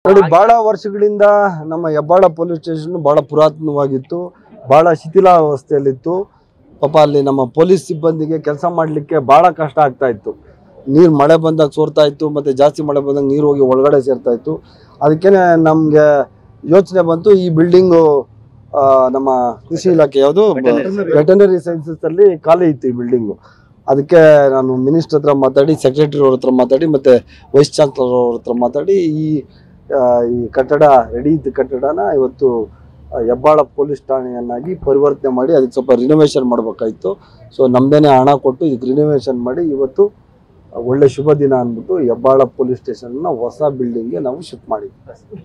ನೋಡಿ ಬಹಳ ವರ್ಷಗಳಿಂದ ನಮ್ಮ ಹೆಬ್ಬಾಳ ಪೊಲೀಸ್ ಸ್ಟೇಷನ್ ಬಹಳ ಪುರಾತನವಾಗಿತ್ತು ಬಹಳ ಶಿಥಿಲಾವಸ್ಥೆಯಲ್ಲಿತ್ತು ಪಾಪ ಅಲ್ಲಿ ನಮ್ಮ ಪೊಲೀಸ್ ಸಿಬ್ಬಂದಿಗೆ ಕೆಲಸ ಮಾಡಲಿಕ್ಕೆ ಬಹಳ ಕಷ್ಟ ಆಗ್ತಾ ಇತ್ತು ನೀರು ಮಳೆ ಬಂದಾಗ ಸೋರ್ತಾ ಇತ್ತು ಮತ್ತೆ ಜಾಸ್ತಿ ಮಳೆ ಬಂದಾಗ ನೀರು ಹೋಗಿ ಒಳಗಡೆ ಸೇರ್ತಾ ಇತ್ತು ಅದಕ್ಕೇನೆ ನಮಗೆ ಯೋಚನೆ ಬಂತು ಈ ಬಿಲ್ಡಿಂಗು ನಮ್ಮ ಕೃಷಿ ಇಲಾಖೆ ಯಾವುದು ವೆಟನರಿ ಸೈನ್ಸಸ್ ಅಲ್ಲಿ ಖಾಲಿ ಇತ್ತು ಈ ಬಿಲ್ಡಿಂಗು ಅದಕ್ಕೆ ನಾನು ಮಿನಿಸ್ಟರ್ ಹತ್ರ ಮಾತಾಡಿ ಸೆಕ್ರೆಟರಿ ಅವ್ರ ಹತ್ರ ಮಾತಾಡಿ ಮತ್ತೆ ವೈಸ್ ಚಾನ್ಸಲರ್ ಅವ್ರ ಹತ್ರ ಮಾತಾಡಿ ಈ ಆ, ಈ ಕಟ್ಟಡ ರೆಡಿ ಇದ್ದ ಕಟ್ಟಡನ ಇವತ್ತು ಆ, ಹೆಬ್ಬಾಳ ಪೊಲೀಸ್ ಠಾಣೆಯನ್ನಾಗಿ ಪರಿವರ್ತನೆ ಮಾಡಿ ಅದಕ್ಕೆ ಸ್ವಲ್ಪ ರಿನೋವೇಷನ್ ಮಾಡಬೇಕಾಯ್ತು ಸೊ ನಮ್ದೇನೆ ಹಣ ಕೊಟ್ಟು ಇದಕ್ಕೆ ರಿನೋವೇಷನ್ ಮಾಡಿ ಇವತ್ತು ಒಳ್ಳೆ ಶುಭ ದಿನ ಅಂದ್ಬಿಟ್ಟು ಹೆಬ್ಬಾಳ ಪೊಲೀಸ್ ಸ್ಟೇಷನ್ನ ಹೊಸ ಬಿಲ್ಡಿಂಗ್ಗೆ ನಾವು ಶಿಫ್ಟ್ ಮಾಡಿದ್ವಿ